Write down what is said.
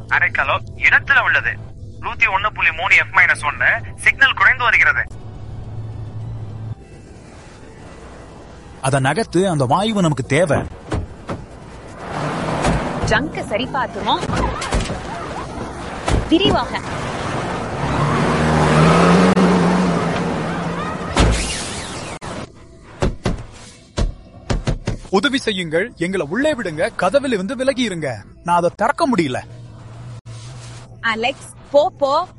அரைக்கலோ இடத்துல உள்ளது நூத்தி ஒண்ணு புள்ளி மூணு எஃப் மைனஸ் ஒன்னு சிக்னல் குறைந்து வருகிறது அத நகர்த்து அந்த வாயு நமக்கு தேவை ஜங்க சரி பார்த்துரும் விரிவாக உதவி செய்யுங்கள் எங்களை உள்ளே விடுங்க கதவில் இருந்து விலகி இருங்க நான் அதை திறக்க முடியல அலெக்ஸ் போ போ